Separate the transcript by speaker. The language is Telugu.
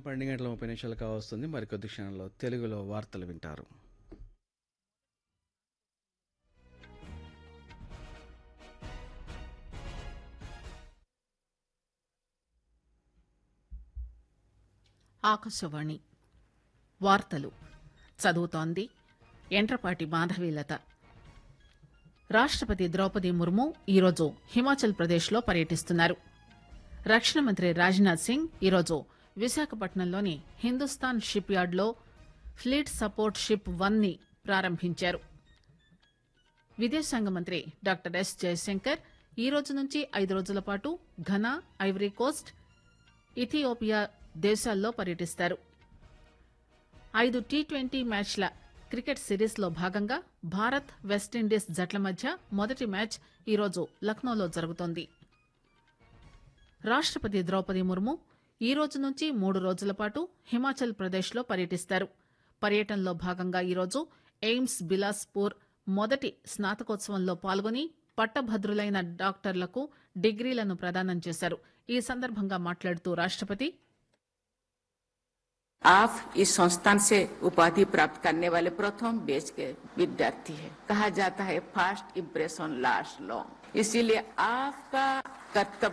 Speaker 1: పన్నెండు గంటల ముప్పై నిమిషాలు కావస్తుంది మరికొద్ది క్షణంలో తెలుగులో వార్తలు వింటారు
Speaker 2: ఆకాశవాణి వార్తలు చదువుతోంది ఎంట్రపాటి మాధవీలత రాష్టపతి ద్రౌపది ముర్ము ఈరోజు హిమాచల్ ప్రదేశ్లో పర్యటిస్తున్నారు రక్షణ మంత్రి రాజ్నాథ్ సింగ్ ఈరోజు విశాఖపట్నంలోని హిందుస్థాన్ షిప్ యార్డ్లో ఫ్లీట్ సపోర్ట్ షిప్ వన్ ని ప్రారంభించారు విదేశాంగ మంత్రి డాక్టర్ ఎస్ జయశంకర్ ఈ రోజు నుంచి ఐదు రోజుల పాటు ఘనా ఐవరీ కోస్ట్ ఇథియోపియా దేశాల్లో పర్యటిస్తారు ఐదు టీ ట్వంటీ మ్యాచ్ల క్రికెట్ సిరీస్లో భాగంగా భారత్ వెస్టిండీస్ జట్ల మధ్య మొదటి మ్యాచ్ ఈరోజు లక్నోలో జరుగుతోంది రాష్టపతి ద్రౌపది ముర్ము ఈ రోజు నుంచి మూడు రోజుల పాటు హిమాచల్ ప్రదేశ్లో పర్యటిస్తారు పర్యటనలో భాగంగా ఈరోజు ఎయిమ్స్ బిలాస్పూర్ మొదటి స్నాతకోత్సవంలో పాల్గొని పట్టభద్రులైన డాక్టర్లకు డిగ్రీలను ప్రదానం చేశారు ఈ సందర్భంగా మాట్లాడుతూ రాష్టపతి
Speaker 3: आप इस संस्थान से उपाधि प्राप्त करने वाले प्रथम बैच के विद्यार्थी हैं। कहा जाता है फास्ट इम्प्रेशन लास्ट लॉन्ग इसीलिए आपका कर्तव्य